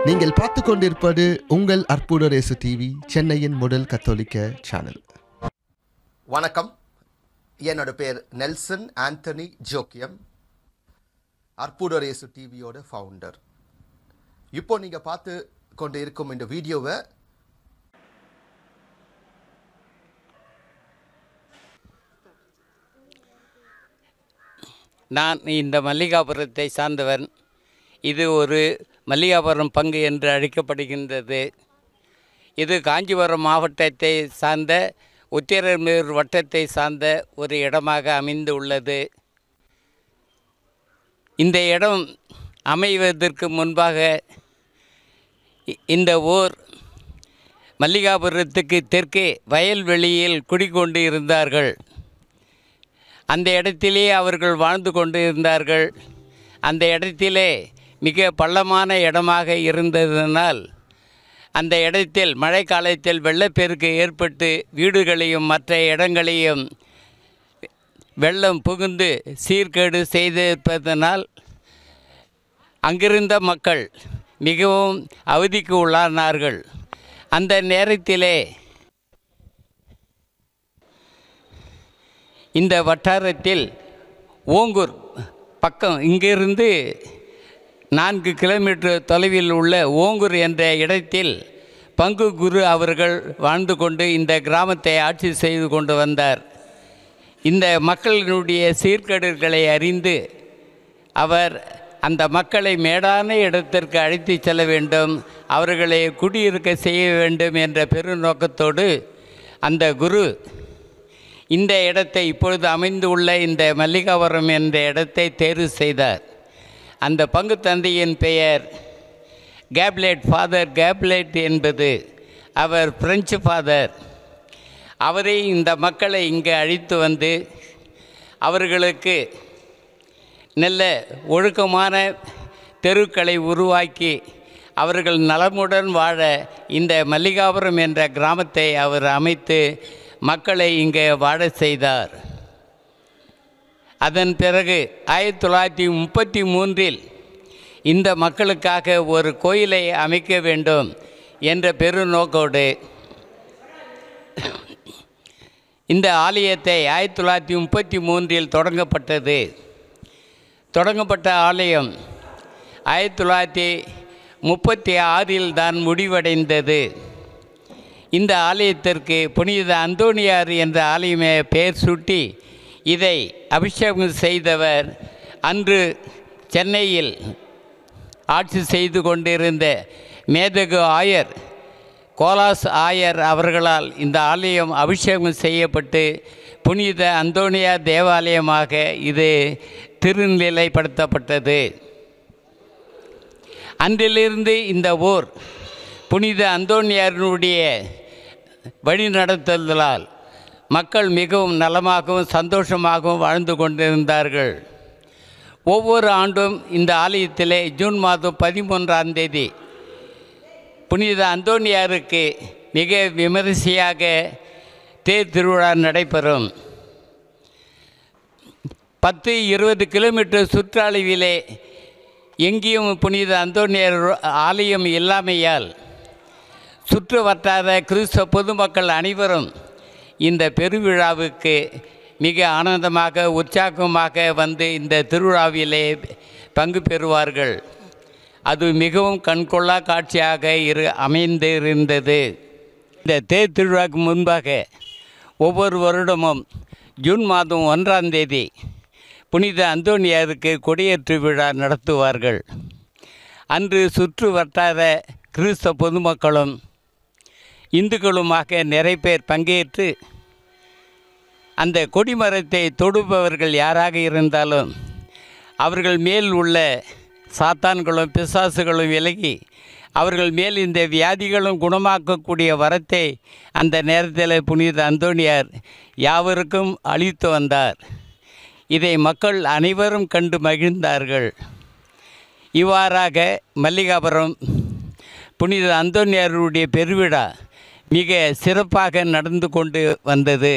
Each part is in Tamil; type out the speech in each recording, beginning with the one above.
நீங்கள் பார்த்து கொண்டிருப்பது உங்கள் அற்புத ரேசு டிவி சென்னையின் முதல் கத்தோலிக்க சேனல் வணக்கம் என்னோட பேர் நெல்சன் ஆண்டனி ஜோக்கியம் அற்புதரேசு டிவியோட ஃபவுண்டர் இப்போ நீங்கள் பார்த்து கொண்டு இருக்கும் இந்த வீடியோவை நான் இந்த மல்லிகாபுரத்தை சார்ந்தவன் இது ஒரு மல்லிகாபுரம் பங்கு என்று அழைக்கப்படுகின்றது இது காஞ்சிபுரம் மாவட்டத்தை சார்ந்த உத்திரமேரூர் வட்டத்தை சார்ந்த ஒரு இடமாக அமைந்து உள்ளது இந்த இடம் அமைவதற்கு முன்பாக இ- இந்த ஊர் மல்லிகாபுரத்துக்கு தெற்கே வயல்வெளியில் குடிக்கொண்டு இருந்தார்கள் அந்த இடத்திலே அவர்கள் வாழ்ந்து கொண்டு இருந்தார்கள் அந்த இடத்திலே மிக பள்ளமான இடமாக இருந்ததனால் அந்த இடத்தில் மழை காலத்தில் வெள்ளப்பெருக்கு ஏற்பட்டு வீடுகளையும் மற்ற இடங்களையும் வெள்ளம் புகுந்து சீர்கேடு செய்திருப்பதனால் அங்கிருந்த மக்கள் மிகவும் அவதிக்கு உள்ளானார்கள் அந்த நேரத்திலே இந்த வட்டாரத்தில் ஓங்கூர் பக்கம் இங்கிருந்து நான்கு கிலோமீட்டர் தொலைவில் உள்ள ஓங்கூர் என்ற இடத்தில் பங்கு குரு அவர்கள் வாழ்ந்து கொண்டு இந்த கிராமத்தை ஆட்சி செய்து கொண்டு வந்தார் இந்த மக்களினுடைய சீர்கேடுகளை அறிந்து அவர் அந்த மக்களை மேடான இடத்திற்கு அழைத்து செல்ல வேண்டும் அவர்களை குடியிருக்க செய்ய வேண்டும் என்ற பெருநோக்கத்தோடு அந்த குரு இந்த இடத்தை இப்பொழுது அமைந்துள்ள இந்த மல்லிகாபுரம் என்ற இடத்தை தேர்வு செய்தார் அந்த பங்கு தந்தையின் பெயர் கேப்லேட் ஃபாதர் கேப்லேட் என்பது அவர் பிரெஞ்சு ஃபாதர் அவரே இந்த மக்களை இங்கே அழைத்து வந்து அவர்களுக்கு நல்ல ஒழுக்கமான தெருக்களை உருவாக்கி அவர்கள் நலமுடன் வாழ இந்த மல்லிகாபுரம் என்ற கிராமத்தை அவர் அமைத்து மக்களை இங்கே வாழ செய்தார் அதன் பிறகு ஆயிரத்தி தொள்ளாயிரத்தி முப்பத்தி மூன்றில் இந்த மக்களுக்காக ஒரு கோயிலை அமைக்க வேண்டும் என்ற பெருநோக்கோடு இந்த ஆலயத்தை ஆயிரத்தி தொள்ளாயிரத்தி முப்பத்தி மூன்றில் தொடங்கப்பட்டது தொடங்கப்பட்ட ஆலயம் ஆயிரத்தி தொள்ளாயிரத்தி முப்பத்தி ஆறில் தான் முடிவடைந்தது இந்த ஆலயத்திற்கு புனித அந்தோணியார் என்ற ஆலயமே பெயர் சூட்டி இதை அபிஷேகம் செய்தவர் அன்று சென்னையில் ஆட்சி செய்து கொண்டிருந்த மேதகு ஆயர் கோலாஸ் ஆயர் அவர்களால் இந்த ஆலயம் அபிஷேகம் செய்யப்பட்டு புனித அந்தோணியா தேவாலயமாக இது திருநிலைப்படுத்தப்பட்டது அன்றிலிருந்து இந்த ஊர் புனித அந்தோணியாரினுடைய வழிநடத்துதலால் மக்கள் மிகவும் நலமாகவும் சந்தோஷமாகவும் வாழ்ந்து கொண்டிருந்தார்கள் ஒவ்வொரு ஆண்டும் இந்த ஆலயத்திலே ஜூன் மாதம் பதிமூன்றாம் தேதி புனித அந்தோணியாருக்கு மிக விமரிசையாக தேர் திருவிழா நடைபெறும் பத்து இருபது கிலோமீட்டர் சுற்றளவிலே எங்கேயும் புனித அந்தோணியர் ஆலயம் இல்லாமையால் சுற்று வட்டார கிறிஸ்தவ பொதுமக்கள் அனைவரும் இந்த பெருவிழாவுக்கு மிக ஆனந்தமாக உற்சாகமாக வந்து இந்த திருவிழாவிலே பங்கு பெறுவார்கள் அது மிகவும் கண்கொள்ளா காட்சியாக இரு அமைந்திருந்தது இந்த தேர் திருவிழாவுக்கு முன்பாக ஒவ்வொரு வருடமும் ஜூன் மாதம் ஒன்றாம் தேதி புனித அந்தோணியாருக்கு கொடியேற்று விழா நடத்துவார்கள் அன்று சுற்று வட்டார கிறிஸ்தவ பொதுமக்களும் இந்துக்களுமாக நிறைய பேர் பங்கேற்று அந்த கொடிமரத்தை தொடுபவர்கள் யாராக இருந்தாலும் அவர்கள் மேல் உள்ள சாத்தான்களும் பிசாசுகளும் விலகி அவர்கள் மேல் இந்த வியாதிகளும் குணமாக்கக்கூடிய வரத்தை அந்த நேரத்தில் புனித அந்தோணியார் யாவருக்கும் அளித்து வந்தார் இதை மக்கள் அனைவரும் கண்டு மகிழ்ந்தார்கள் இவ்வாறாக மல்லிகாபுரம் புனித அந்தோனியாருடைய பெருவிழா மிக சிறப்பாக நடந்து கொண்டு வந்தது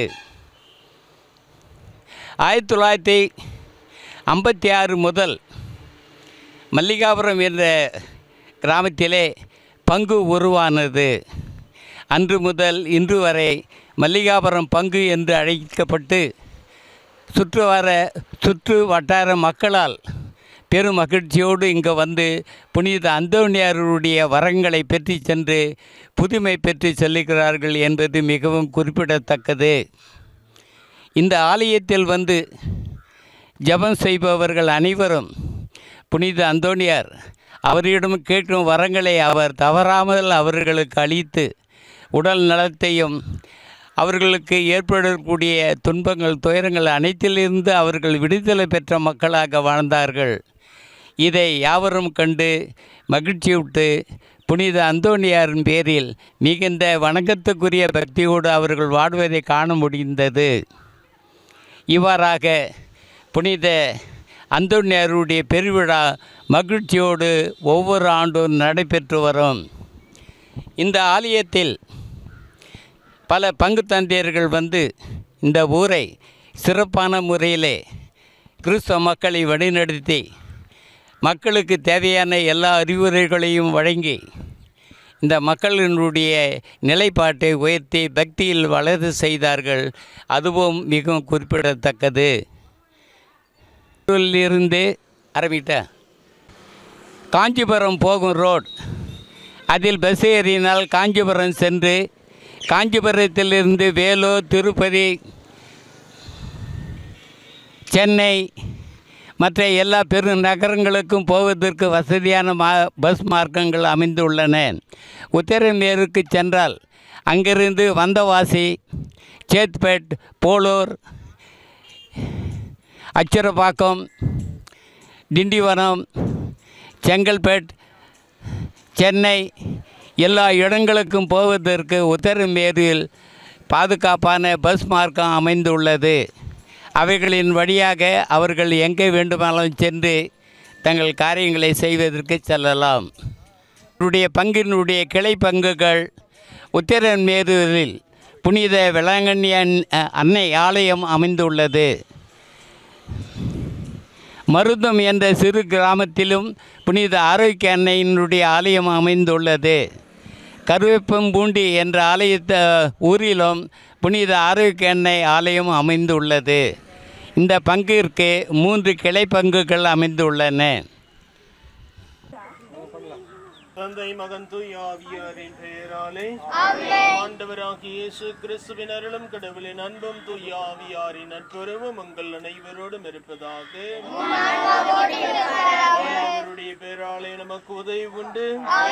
ஆயிரத்தி தொள்ளாயிரத்தி ஐம்பத்தி ஆறு முதல் மல்லிகாபுரம் என்ற கிராமத்திலே பங்கு உருவானது அன்று முதல் இன்று வரை மல்லிகாபுரம் பங்கு என்று அழைக்கப்பட்டு சுற்று வர சுற்று வட்டார மக்களால் பெரும் மகிழ்ச்சியோடு இங்கே வந்து புனித அந்தோணியாருடைய வரங்களை பெற்று சென்று புதுமை பெற்று செல்லுகிறார்கள் என்பது மிகவும் குறிப்பிடத்தக்கது இந்த ஆலயத்தில் வந்து ஜெபம் செய்பவர்கள் அனைவரும் புனித அந்தோணியார் அவரிடம் கேட்கும் வரங்களை அவர் தவறாமல் அவர்களுக்கு அளித்து உடல் நலத்தையும் அவர்களுக்கு ஏற்படக்கூடிய துன்பங்கள் துயரங்கள் அனைத்திலிருந்து அவர்கள் விடுதலை பெற்ற மக்களாக வாழ்ந்தார்கள் இதை யாவரும் கண்டு மகிழ்ச்சியுட்டு புனித அந்தோணியாரின் பேரில் மிகுந்த வணக்கத்துக்குரிய பக்தியோடு அவர்கள் வாழ்வதை காண முடிந்தது இவ்வாறாக புனித அந்தோணியாருடைய பெருவிழா மகிழ்ச்சியோடு ஒவ்வொரு ஆண்டும் நடைபெற்று வரும் இந்த ஆலயத்தில் பல பங்கு தந்தையர்கள் வந்து இந்த ஊரை சிறப்பான முறையிலே கிறிஸ்தவ மக்களை வழிநடத்தி மக்களுக்கு தேவையான எல்லா அறிவுரைகளையும் வழங்கி இந்த மக்களினுடைய நிலைப்பாட்டை உயர்த்தி பக்தியில் வளர செய்தார்கள் அதுவும் மிகவும் குறிப்பிடத்தக்கது இருந்து ஆரம்பிட்ட காஞ்சிபுரம் போகும் ரோட் அதில் பஸ் ஏறினால் காஞ்சிபுரம் சென்று காஞ்சிபுரத்திலிருந்து வேலூர் திருப்பதி சென்னை மற்ற எல்லா பெரு நகரங்களுக்கும் போவதற்கு வசதியான மா பஸ் மார்க்கங்கள் அமைந்துள்ளன உத்தரநேருக்கு சென்றால் அங்கிருந்து வந்தவாசி சேத்பேட் போலூர் அச்சுரப்பாக்கம் திண்டிவனம் செங்கல்பேட் சென்னை எல்லா இடங்களுக்கும் போவதற்கு உத்தரமேரில் பாதுகாப்பான பஸ் மார்க்கம் அமைந்துள்ளது அவைகளின் வழியாக அவர்கள் எங்கே வேண்டுமானாலும் சென்று தங்கள் காரியங்களை செய்வதற்கு செல்லலாம் அவருடைய பங்கினுடைய கிளை பங்குகள் உத்தரமேரூரில் புனித வேளாங்கண்ணி அன்- அன்னை ஆலயம் அமைந்துள்ளது மருதம் என்ற சிறு கிராமத்திலும் புனித ஆரோக்கிய அன்னையினுடைய ஆலயம் அமைந்துள்ளது கருவேப்பம்பூண்டி என்ற ஆலயத்த ஊரிலும் புனித ஆரோக்கிய அன்னை ஆலயம் அமைந்துள்ளது இந்த பங்கிற்கு மூன்று கிளை பங்குகள் அமைந்துள்ளன தந்தை மகன் தூய் ஆவியாரின் பெயராலே ஆண்டவராகிய இயேசு கிறிஸ்துவின் அருளும் கடவுளின் அன்பும் தூய் ஆவியாரின் நட்புறவும் உங்கள் அனைவரோடும் இருப்பதாக ஆண்டவருடைய பெயராலே நமக்கு உதவி உண்டு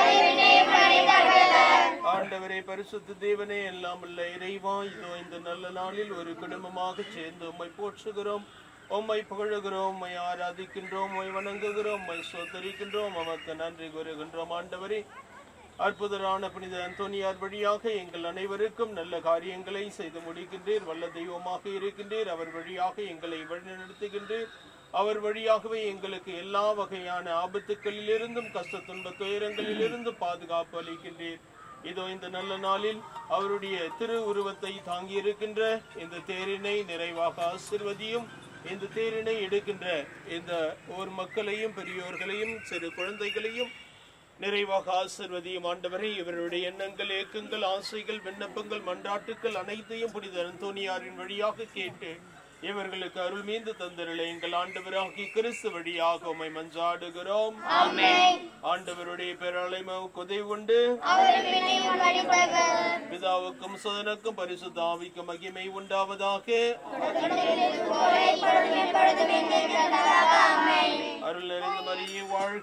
ஆண்டவரை பரிசுத்த தேவனே எல்லாம் உள்ள இறைவா இதோ இந்த நல்ல நாளில் ஒரு குடும்பமாக சேர்ந்து உம்மை போற்றுகிறோம் உம்மை புகழுகிறோம் உம்மை ஆராதிக்கின்றோம் உம்மை வணங்குகிறோம் உம்மை சோத்தரிக்கின்றோம் உமக்கு நன்றி கூறுகின்றோம் ஆண்டவரே அற்புதரான புனித அந்தோனியார் வழியாக எங்கள் அனைவருக்கும் நல்ல காரியங்களை செய்து முடிக்கின்றீர் வல்ல தெய்வமாக இருக்கின்றீர் அவர் வழியாக எங்களை வழிநடத்துகின்றீர் அவர் வழியாகவே எங்களுக்கு எல்லா வகையான ஆபத்துக்களிலிருந்தும் கஷ்ட துன்ப துயரங்களிலிருந்தும் பாதுகாப்பு அளிக்கின்றீர் இதோ இந்த நல்ல நாளில் அவருடைய திரு உருவத்தை தாங்கி இருக்கின்ற இந்த தேரினை நிறைவாக ஆசிர்வதியும் இந்த தேரினை எடுக்கின்ற இந்த ஊர் மக்களையும் பெரியோர்களையும் சிறு குழந்தைகளையும் நிறைவாக ஆசிர்வதியும் ஆண்டவரை இவருடைய எண்ணங்கள் ஏக்கங்கள் ஆசைகள் விண்ணப்பங்கள் மன்றாட்டுக்கள் அனைத்தையும் புனித அந்தோனியாரின் வழியாக கேட்டு இவர்களுக்கு அருள் மீந்து தந்திரலை எங்கள் ஆண்டவராகி கிறிஸ்து வழியாக உம்மை மன்றாடுகிறோம் ஆண்டவருடைய பேராலை உதவி உண்டு பிதாவுக்கும் சுதனுக்கும் பரிசுத்த ஆவிக்கும் மகிமை உண்டாவதாக அருள் நிறைந்த மரியே வாழ்க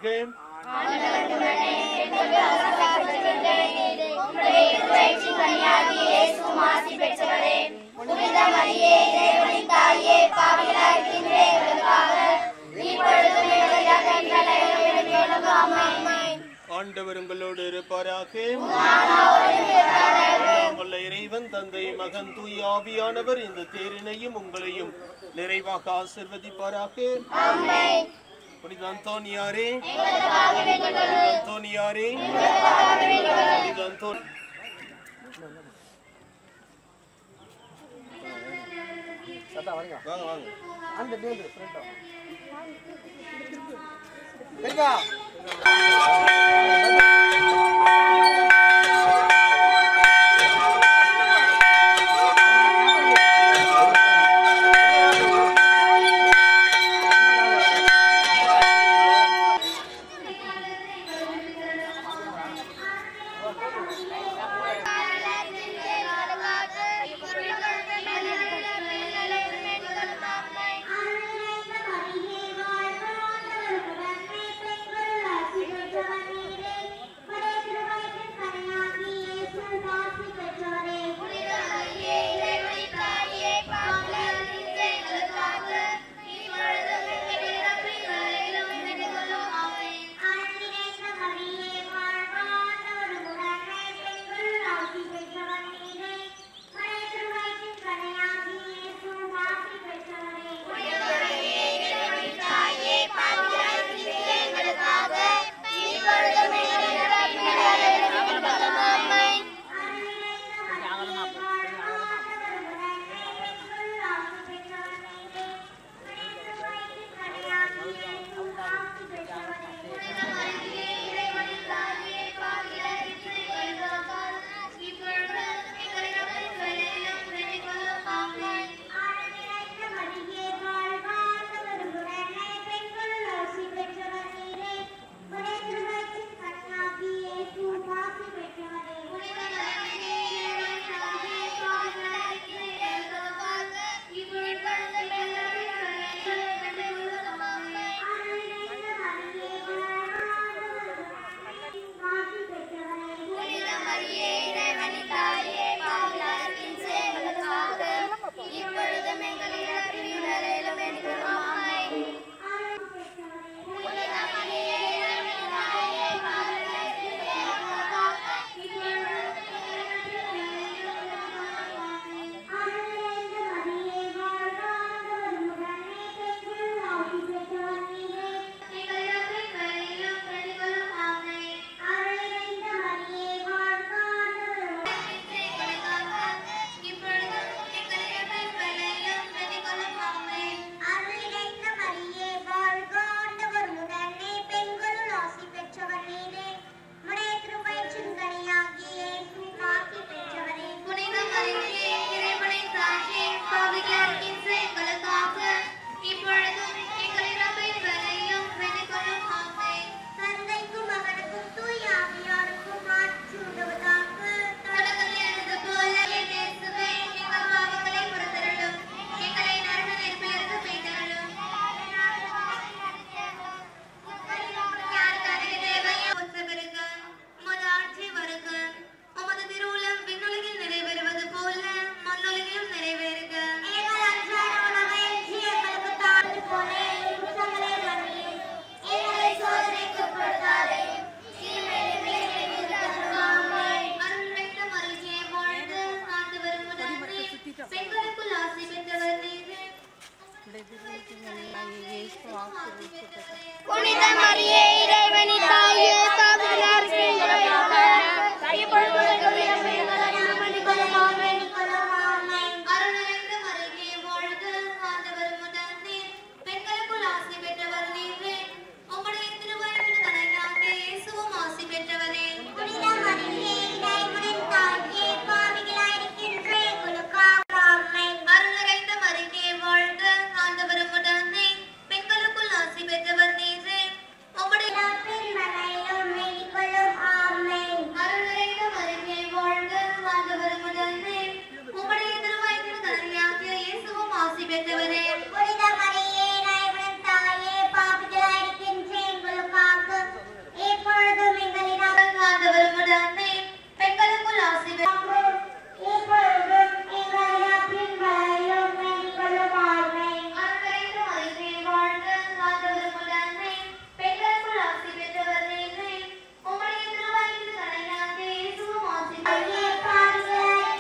ஆண்டவர் உங்களோடு இருப்பாராக எல்லாம் வல்ல இறைவன் தந்தை மகன் தூய் ஆவியானவர் இந்த தேரினையும் உங்களையும் நிறைவாக ஆசிர்வதிப்பாராக புனித அந்தோனியாரே புனித அந்தோனியாரே புனித அந்தோன் வாங்க வாங்க சரிக்கா முழுவதே பெண்களுக்குள் ஆசி பெறும். அன்பரைந்து அறிவே வாழ்க, ஆண்டவர் உடனே. பெண்களுக்குள் ஆசி பெற்றவர் நீரே. உம்முடைய திருவயிற்றின் கனியாகிய இயேசுவும் ஆசி பெற்றவர்.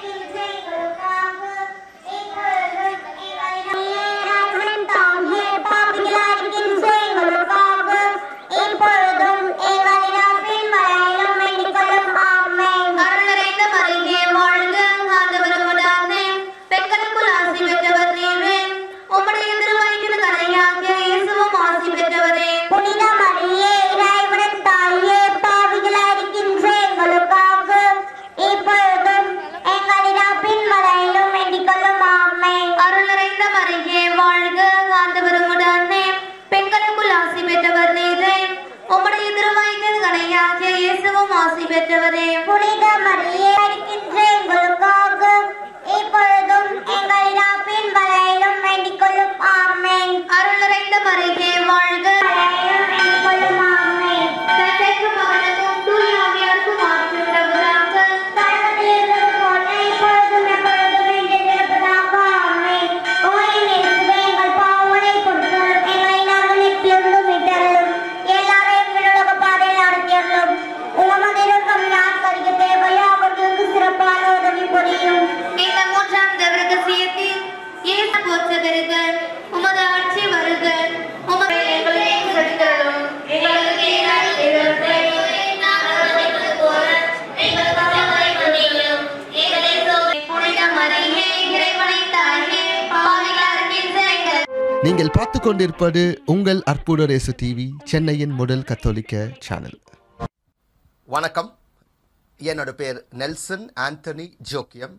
அருள்நிறைந்த மரியே வாழ்க, ஆண்டவர் உடனே. பெண்களுக்குள் ஆசி பெற்றவர் நீரே. உம்முடைய திருவயிற்றின் கனியாகிய இயேசுவும் ஆசி பெற்றவரே புனித மரியே இறைவனின் தாயே பாவிகளாயிருக்கின்ற எங்களுக்காக இப்பொழுதும் எங்களின் பின்வரையிலும் வேண்டிக் கொள்ளும் ஆமென். அருள் நிறைந்த மரியே வாழ்க ஆண்டவர் உடனே பெண்களுக்குள் ஆசி பெற்றவர் நீரே உம்முடைய திருவயிற்றின் கனியாகிய இயேசுவும் ஆசி பெற்றவரே புனித மரியே இருக்கின்ற எங்களுக்காக இப்பொழுதும் எங்களின் பின்வரையிலும் வேண்டிக் கொள்ளும் ஆமென். அருள் நிறைந்த மரியே வாழ்க வரையிலும் வேண்டிக் கொள்ளும் ஆமென். தந்தைக்கும் மகனுக்கும் தூய ஆவியாருக்கும் ஆட்சி உண்டாவதாக. கடவுளில் இருந்தது போல இப்பொழுதும் எப்பொழுதும் என்றென்றிருப்பதாக ஆமென். ஓ என் இயேசுவே, எங்கள் பாவங்களை பொறுத்தருளும். எங்களை நரகத்திலிருந்து மீட்டருளும். எல்லாரையும் விண்ணுலக பாதையில் நடத்தியருளும். உமது இரக்கம் யாருக்கு தேவையோ அவர்களுக்கு சிறப்பான உதவி புரியும் இந்த மூன்றாம் ரகசியத்தில் இயேசு போற்ற பெறுக உமது ஆட்சி வருக உமது எங்களை செலுத்தலும் எங்களுக்கு எதிரான எதிர்ப்பை நாங்கள் மன்னிப்பது போல எங்கள் பாவங்களை மன்னியும் எங்களை சோதனை புனித மரியே இறைவனின் தாயே பாவிகளாக இருக்கின்ற எங்கள் நீங்கள் பார்த்து கொண்டிருப்பது உங்கள் அற்புத ரேசு டிவி சென்னையின் முதல் கத்தோலிக்க சேனல் வணக்கம் என்னோட பேர் நெல்சன் ஆண்டனி ஜோக்கியம்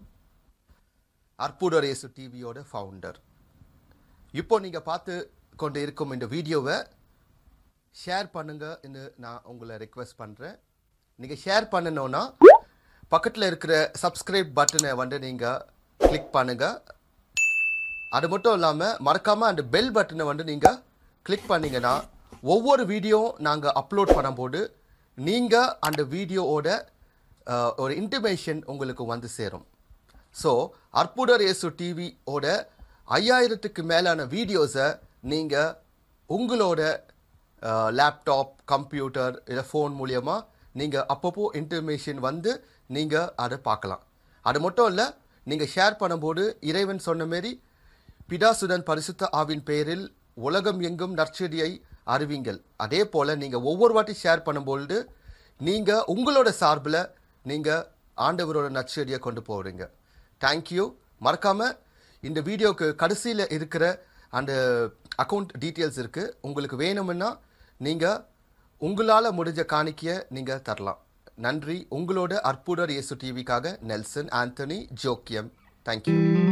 அற்புதரேசு டிவியோட ஃபவுண்டர் இப்போ நீங்கள் பார்த்து கொண்டு இருக்கும் இந்த வீடியோவை ஷேர் பண்ணுங்கன்னு நான் உங்களை ரெக்வெஸ்ட் பண்ணுறேன் நீங்கள் ஷேர் பண்ணணுன்னா பக்கத்தில் இருக்கிற சப்ஸ்கிரைப் பட்டனை வந்து நீங்கள் கிளிக் பண்ணுங்கள் அது மட்டும் இல்லாமல் மறக்காமல் அந்த பெல் பட்டனை வந்து நீங்கள் கிளிக் பண்ணீங்கன்னா ஒவ்வொரு வீடியோ நாங்கள் அப்லோட் பண்ணும்போது நீங்கள் அந்த வீடியோவோட அஹ், ஒரு இன்டிமேஷன் உங்களுக்கு வந்து சேரும் ஸோ அற்புதர் இயேசு டிவியோட ஐயாயிரத்துக்கு மேலான வீடியோஸை நீங்கள் உங்களோட லேப்டாப் கம்ப்யூட்டர் இல்லை ஃபோன் மூலியமாக நீங்கள் அப்பப்போ இன்டர்மேஷன் வந்து நீங்கள் அதை பார்க்கலாம் அது மட்டும் இல்லை நீங்கள் ஷேர் பண்ணும்போது இறைவன் சொன்ன மாரி பிதாசுதன் பரிசுத்த ஆவின் பெயரில் உலகம் எங்கும் நற்செடியை அறிவிங்கள் அதே போல் நீங்கள் ஒவ்வொரு வாட்டி ஷேர் பண்ணும்பொழுது நீங்கள் உங்களோட சார்பில் நீங்கள் ஆண்டவரோட நற்செடியை கொண்டு போகிறீங்க தேங்க்யூ மறக்காமல் இந்த வீடியோக்கு கடைசியில் இருக்கிற அந்த அக்கௌண்ட் டீட்டெயில்ஸ் இருக்குது உங்களுக்கு வேணும்னா நீங்கள் உங்களால் முடிஞ்ச காணிக்கையை நீங்கள் தரலாம் நன்றி உங்களோட அற்புதர் இயேசு டிவிக்காக நெல்சன் ஆண்டனி ஜோக்கியம் தேங்க்யூ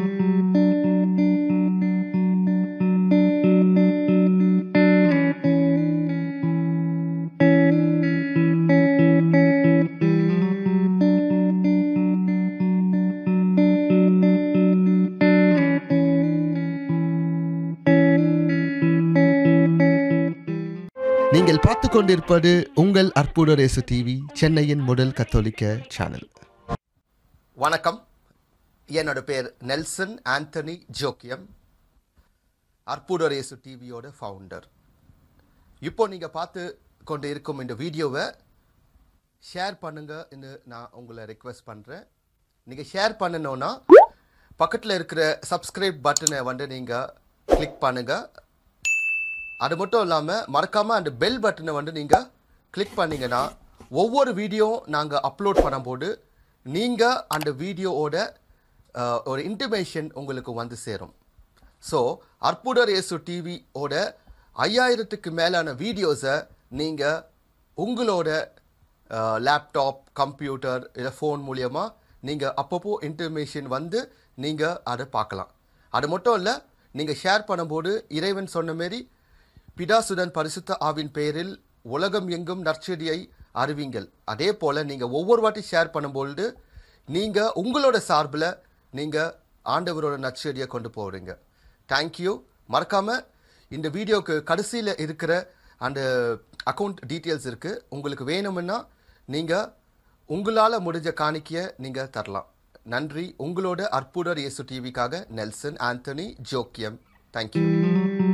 நீங்கள் பார்த்து கொண்டிருப்பது உங்கள் அற்புத ரேசு டிவி சென்னையின் முதல் கத்தோலிக்க சேனல் வணக்கம் என்னோட பேர் நெல்சன் ஆண்டனி ஜோக்கியம் அற்புதரேசு டிவியோட ஃபவுண்டர் இப்போ நீங்கள் பார்த்து கொண்டு இருக்கும் இந்த வீடியோவை ஷேர் பண்ணுங்கன்னு நான் உங்களை ரெக்வெஸ்ட் பண்ணுறேன் நீங்கள் ஷேர் பண்ணணுன்னா பக்கத்தில் இருக்கிற சப்ஸ்கிரைப் பட்டனை வந்து நீங்கள் கிளிக் பண்ணுங்கள் அது மட்டும் இல்லாமல் மறக்காமல் அந்த பெல் பட்டனை வந்து நீங்கள் கிளிக் பண்ணீங்கன்னா ஒவ்வொரு வீடியோ நாங்கள் அப்லோட் பண்ணும்போது நீங்கள் அந்த வீடியோவோட அஹ், ஒரு இன்டிமேஷன் உங்களுக்கு வந்து சேரும் ஸோ அற்புதர் இயேசு டிவியோட ஐயாயிரத்துக்கு மேலான வீடியோஸை நீங்கள் உங்களோட லேப்டாப் கம்ப்யூட்டர் இல்லை ஃபோன் மூலியமாக நீங்கள் அப்பப்போ இன்டர்மேஷன் வந்து நீங்கள் அதை பார்க்கலாம் அது மட்டும் இல்லை நீங்கள் ஷேர் பண்ணும்போது இறைவன் சொன்ன மாரி பிதாசுதன் பரிசுத்த ஆவின் பெயரில் உலகம் எங்கும் நற்செடியை அறிவிங்கள் அதே போல் நீங்கள் ஒவ்வொரு வாட்டி ஷேர் பண்ணும்பொழுது நீங்கள் உங்களோட சார்பில் நீங்கள் ஆண்டவரோட நற்செடியை கொண்டு போகிறீங்க தேங்க்யூ மறக்காமல் இந்த வீடியோக்கு கடைசியில் இருக்கிற அந்த அக்கௌண்ட் டீட்டெயில்ஸ் இருக்குது உங்களுக்கு வேணும்னா நீங்கள் உங்களால் முடிஞ்ச காணிக்கையை நீங்கள் தரலாம் நன்றி உங்களோட அற்புதர் இயேசு டிவிக்காக நெல்சன் ஆண்டனி ஜோக்கியம் தேங்க்யூ